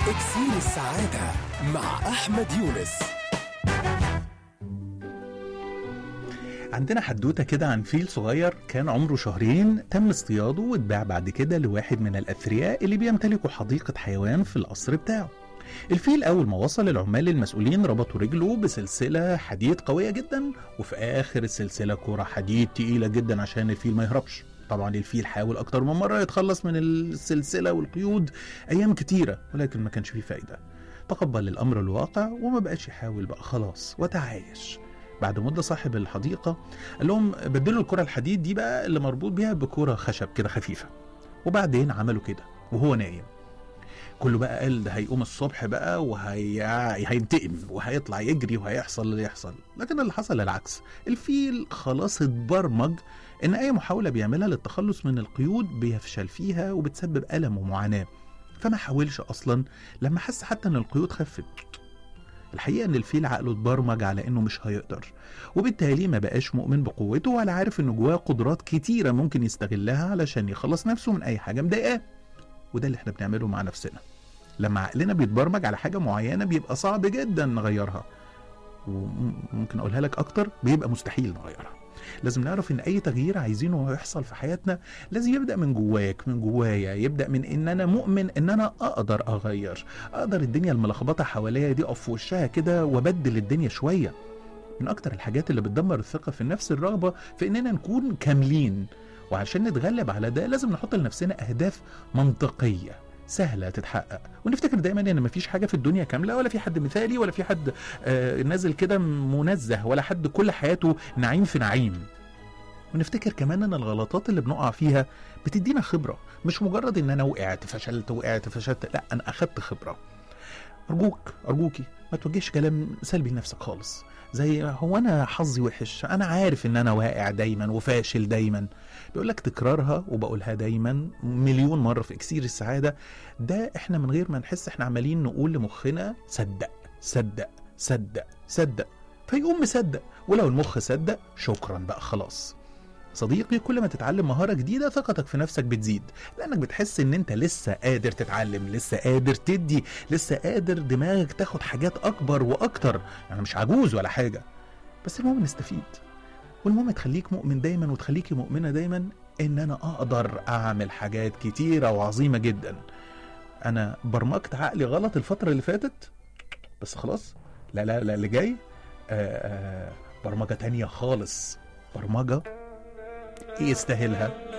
اكسير السعادة مع أحمد يونس عندنا حدوتة كده عن فيل صغير كان عمره شهرين تم اصطياده واتباع بعد كده لواحد من الأثرياء اللي بيمتلكوا حديقة حيوان في القصر بتاعه الفيل أول ما وصل العمال المسؤولين ربطوا رجله بسلسلة حديد قوية جدا وفي آخر السلسلة كرة حديد تقيلة جدا عشان الفيل ما يهربش طبعا الفيل حاول أكتر من مرة يتخلص من السلسلة والقيود أيام كتيرة ولكن ما كانش فيه فايدة تقبل الأمر الواقع وما بقاش يحاول بقى خلاص وتعايش بعد مدة صاحب الحديقة قال لهم بدلوا الكرة الحديد دي بقى اللي مربوط بيها بكرة خشب كده خفيفة وبعدين عملوا كده وهو نايم كله بقى قال ده هيقوم الصبح بقى وهينتقم وهيطلع يجري وهيحصل اللي يحصل لكن اللي حصل العكس الفيل خلاص اتبرمج ان اي محاولة بيعملها للتخلص من القيود بيفشل فيها وبتسبب ألم ومعاناة فما حاولش اصلا لما حس حتى ان القيود خفت الحقيقة ان الفيل عقله اتبرمج على انه مش هيقدر وبالتالي ما بقاش مؤمن بقوته ولا عارف ان جواه قدرات كتيرة ممكن يستغلها علشان يخلص نفسه من اي حاجة مضايقاه وده اللي احنا بنعمله مع نفسنا لما عقلنا بيتبرمج على حاجة معينة بيبقى صعب جدا نغيرها وممكن اقولها لك اكتر بيبقى مستحيل نغيرها لازم نعرف ان اي تغيير عايزينه يحصل في حياتنا لازم يبدا من جواك من جوايا يبدا من ان انا مؤمن ان انا اقدر اغير اقدر الدنيا الملخبطه حواليا دي اقف في وشها كده وابدل الدنيا شويه من اكتر الحاجات اللي بتدمر الثقه في النفس الرغبه في اننا نكون كاملين وعشان نتغلب على ده لازم نحط لنفسنا اهداف منطقيه سهله تتحقق ونفتكر دايما ان مفيش حاجه في الدنيا كامله ولا في حد مثالي ولا في حد آه نازل كده منزه ولا حد كل حياته نعيم في نعيم ونفتكر كمان ان الغلطات اللي بنقع فيها بتدينا خبره مش مجرد ان انا وقعت فشلت وقعت فشلت لا انا اخدت خبره ارجوك ارجوكي ما توجهش كلام سلبي لنفسك خالص زي هو انا حظي وحش انا عارف ان انا واقع دايما وفاشل دايما بيقول لك تكرارها وبقولها دايما مليون مره في اكسير السعاده ده احنا من غير ما نحس احنا عمالين نقول لمخنا صدق صدق صدق صدق فيقوم مصدق ولو المخ صدق شكرا بقى خلاص صديقي كل ما تتعلم مهارة جديدة ثقتك في نفسك بتزيد لأنك بتحس إن أنت لسه قادر تتعلم لسه قادر تدي لسه قادر دماغك تاخد حاجات أكبر وأكتر يعني مش عجوز ولا حاجة بس المهم نستفيد والمهم تخليك مؤمن دايما وتخليكي مؤمنة دايما إن أنا أقدر أعمل حاجات كتيرة وعظيمة جدا أنا برمجت عقلي غلط الفترة اللي فاتت بس خلاص لا لا لا اللي جاي آآ آآ برمجة تانية خالص برمجة يستاهلها